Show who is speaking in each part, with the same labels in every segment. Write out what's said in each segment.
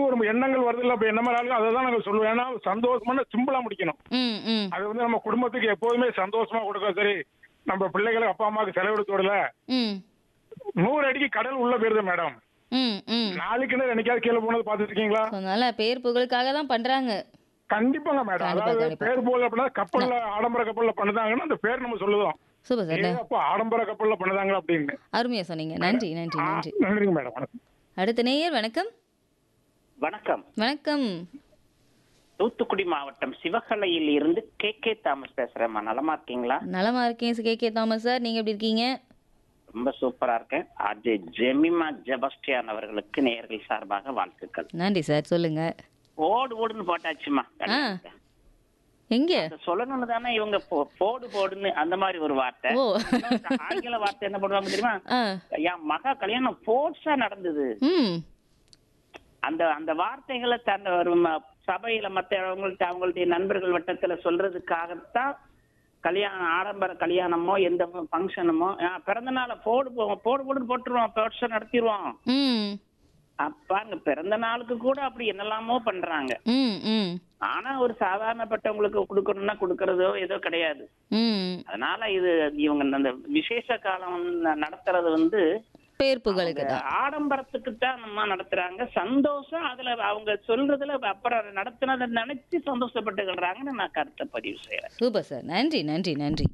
Speaker 1: ஒரு எண்ணங்கள் வருது இல்ல அப்ப என்ன மாதிரி ஆளுங்க அதை தான் நாங்க சொல்லுவோம் ஏன்னா சந்தோஷமான சிம்பிளா முடிக்கணும்
Speaker 2: ம் ம்
Speaker 1: அது வந்து நம்ம குடும்பத்துக்கு எப்போதுமே சந்தோஷமா கொடுக்க சரி நம்ம பிள்ளைகளுக்கு அப்பா அம்மாவுக்கு செலவெடுத்து விடல
Speaker 2: ம்
Speaker 1: நூறு அடிக்கு கடல் உள்ள போயிருது மேடம்
Speaker 2: ம் ம்
Speaker 1: நாளைக்குன்னு என்னைக்காவது கீழே போனது பாத்துட்டு இருக்கீங்களா
Speaker 2: அதனால பேர் புகழுக்காக தான் பண்றாங்க
Speaker 1: கண்டிப்பாங்க மேடம்
Speaker 2: கண்டிப்பா,
Speaker 1: அதாவது
Speaker 2: கண்டிப்பா.
Speaker 1: பேர் போல அப்படின்னா கப்பல்ல ஆடம்பர கப்பல்ல பண்ணுதாங்கன்னா அந்த பேர் நம்ம சொல்லுவோம்
Speaker 2: சூப்பர் சார்
Speaker 1: ஏன் அப்ப ஆடம்பர கப்பல்ல பண்ணுதாங்க அப்படின்னு
Speaker 2: அருமையா சொன்னீங்க நன்றி நன்றி
Speaker 1: ஆ,
Speaker 2: நன்றி
Speaker 1: நன்றிங்க மேடம் வணக்கம்
Speaker 2: அடுத்த நேயர் வணக்கம்
Speaker 3: வணக்கம்
Speaker 2: வணக்கம்
Speaker 3: தூத்துக்குடி மாவட்டம் சிவகலையில் இருந்து கே கே தாமஸ் பேசுறேம்மா நலமா இருக்கீங்களா
Speaker 2: நலமா இருக்கேன் கே கே தாமஸ் சார் நீங்க எப்படி இருக்கீங்க
Speaker 3: ரொம்ப சூப்பரா இருக்கேன் அது ஜெமிமா ஜெபஸ்டியான் அவர்களுக்கு நேயர்கள் சார்பாக வாழ்த்துக்கள்
Speaker 2: நன்றி சார் சொல்லுங்க
Speaker 3: ஓடு ஓடுன்னு போட்டாச்சுமா
Speaker 2: ஆ எங்க
Speaker 3: அதை சொல்லணும்னு தானே இவங்க போ- போடு போடுன்னு அந்த மாதிரி ஒரு வார்த்தை
Speaker 2: ஓ
Speaker 3: இன்னொரு ஆங்கில வார்த்தை என்ன பண்ணுவாங்க தெரியுமா
Speaker 2: ஆ
Speaker 3: என் மகா கல்யாணம் போர்ஸா நடந்தது
Speaker 2: ம்
Speaker 3: அந்த அந்த வார்த்தைகளை தன் ஒரு ம- சபையில மத்த அவங்கள்ட்ட அவங்களுடைய நண்பர்கள் வட்டத்துல சொல்றதுக்காகத்தான் கல்யாணம் ஆடம்பர கல்யாணமோ எந்த ஃபங்க்ஷனுமோ பிறந்த நாளை போடு போ- போடு போடுன்னு போட்டுருவோம் வருஷம் நடத்திடுவோம்
Speaker 2: ம்
Speaker 3: பாருங்க பிறந்த நாளுக்கு கூட அப்படி என்னெல்லாமோ பண்றாங்க
Speaker 2: ம் ம்
Speaker 3: ஆனா ஒரு சாதாரணப்பட்டவங்களுக்கு கொடுக்கணும்னா கொடுக்கறதோ ஏதோ கிடையாது
Speaker 2: ம்
Speaker 3: அதனால இது இவங்க அந்த விசேஷ காலம் ந- நடத்துறது வந்து
Speaker 2: பேர் புகழுக்கு தான்
Speaker 3: ஆடம்பரத்துக்கு தான் நம்ம நடத்துறாங்க சந்தோஷம் அதுல அவங்க சொல்றதுல அப்புறம் நடத்துனதை நினைச்சு சந்தோஷப்பட்டுக்கிறாங்கன்னு நான் கருத்தை பதிவு செய்யறேன்
Speaker 2: சூப்பர் சார் நன்றி நன்றி நன்றி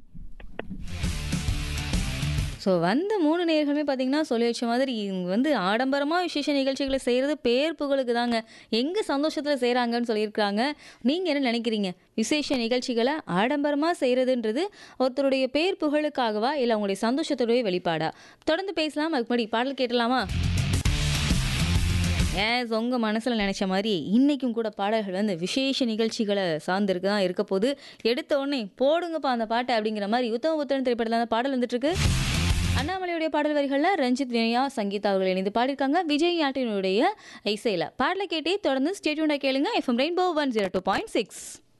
Speaker 2: ஸோ வந்த மூணு நேர்களுமே பார்த்தீங்கன்னா சொல்லி வச்ச மாதிரி இவங்க வந்து ஆடம்பரமாக விசேஷ நிகழ்ச்சிகளை செய்கிறது பேர் புகழுக்கு தாங்க எங்கே சந்தோஷத்தில் செய்கிறாங்கன்னு சொல்லியிருக்காங்க நீங்கள் என்ன நினைக்கிறீங்க விசேஷ நிகழ்ச்சிகளை ஆடம்பரமாக செய்கிறதுன்றது ஒருத்தருடைய பேர் புகழுக்காகவா இல்லை அவங்களுடைய சந்தோஷத்துடைய வெளிப்பாடா தொடர்ந்து பேசலாம் அதுக்கு முன்னாடி பாடல் கேட்டலாமா ஏஸ் உங்கள் மனசில் நினச்ச மாதிரி இன்றைக்கும் கூட பாடல்கள் வந்து விசேஷ நிகழ்ச்சிகளை சார்ந்திருக்கு தான் இருக்க போது எடுத்த உடனே போடுங்கப்பா அந்த பாட்டை அப்படிங்கிற மாதிரி உத்தம புத்தன் திரைப்படத்தில் அந்த பாடல் வந்துட்டுருக்கு அண்ணாமலையுடைய பாடல் வரிகளில் ரஞ்சித் வினயா சங்கீதா அவர்கள் இணைந்து பாடியிருக்காங்க விஜய் யாட்டினுடைய இசையில் பாடலை கேட்டே தொடர்ந்து ஸ்டேட்யூண்டை கேளுங்க FM rainbow one zero two point six